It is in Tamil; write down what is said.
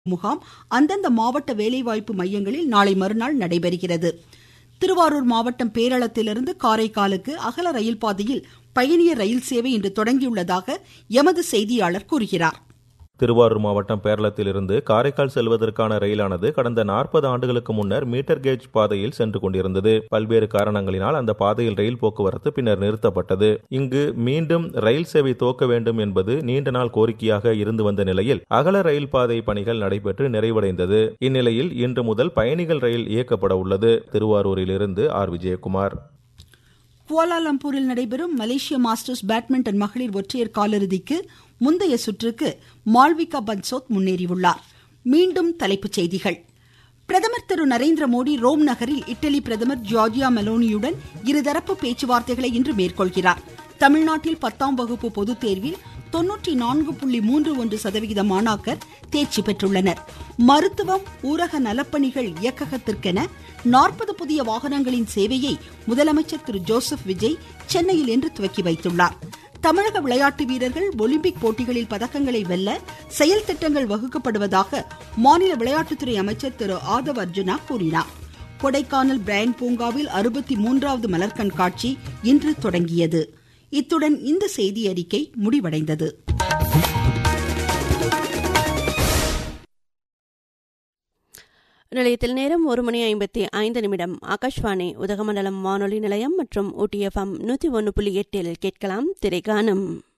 முகாம் அந்தந்த மாவட்ட வேலைவாய்ப்பு மையங்களில் நாளை மறுநாள் நடைபெறுகிறது திருவாரூர் மாவட்டம் பேரளத்திலிருந்து காரைக்காலுக்கு அகல ரயில் பாதையில் பயணியர் ரயில் சேவை இன்று தொடங்கியுள்ளதாக எமது செய்தியாளர் கூறுகிறார் திருவாரூர் மாவட்டம் பேரளத்திலிருந்து காரைக்கால் செல்வதற்கான ரயிலானது கடந்த நாற்பது ஆண்டுகளுக்கு முன்னர் மீட்டர் கேஜ் பாதையில் சென்று கொண்டிருந்தது பல்வேறு காரணங்களினால் அந்த பாதையில் ரயில் போக்குவரத்து பின்னர் நிறுத்தப்பட்டது இங்கு மீண்டும் ரயில் சேவை துவக்க வேண்டும் என்பது நீண்ட நாள் கோரிக்கையாக இருந்து வந்த நிலையில் அகல ரயில் பாதை பணிகள் நடைபெற்று நிறைவடைந்தது இந்நிலையில் இன்று முதல் பயணிகள் ரயில் இயக்கப்பட உள்ளது திருவாரூரிலிருந்து ஆர் விஜயகுமார் குவாலாலம்பூரில் நடைபெறும் மலேசிய மாஸ்டர்ஸ் பேட்மிண்டன் மகளிர் ஒற்றையர் காலிறுதிக்கு முந்தைய சுற்றுக்கு மால்விகா பன்சோத் முன்னேறியுள்ளார் மீண்டும் தலைப்புச் செய்திகள் பிரதமர் திரு நரேந்திர மோடி ரோம் நகரில் இட்டலி பிரதமர் ஜார்ஜியா மெலோனியுடன் இருதரப்பு பேச்சுவார்த்தைகளை இன்று மேற்கொள்கிறார் தமிழ்நாட்டில் பத்தாம் வகுப்பு பொதுத் தேர்வில் தொன்னூற்றி நான்கு புள்ளி மூன்று ஒன்று சதவிகித மாணாக்கர் தேர்ச்சி பெற்றுள்ளனர் மருத்துவம் ஊரக நலப்பணிகள் இயக்ககத்திற்கென நாற்பது புதிய வாகனங்களின் சேவையை முதலமைச்சர் திரு ஜோசப் விஜய் சென்னையில் இன்று துவக்கி வைத்துள்ளார் தமிழக விளையாட்டு வீரர்கள் ஒலிம்பிக் போட்டிகளில் பதக்கங்களை வெல்ல செயல் திட்டங்கள் வகுக்கப்படுவதாக மாநில விளையாட்டுத்துறை அமைச்சர் திரு ஆதவ் அர்ஜுனா கூறினார் கொடைக்கானல் பிரைன் பூங்காவில் அறுபத்தி மூன்றாவது மலர் கண்காட்சி இன்று தொடங்கியது இத்துடன் இந்த செய்தி அறிக்கை முடிவடைந்தது நிலையத்தில் நேரம் ஒரு மணி ஐம்பத்தி ஐந்து நிமிடம் ஆகாஷ்வாணி உதகமண்டலம் வானொலி நிலையம் மற்றும் ஊட்டிஎஃப்எம் நூற்றி ஒன்று புள்ளி எட்டில் கேட்கலாம் திரைகானம்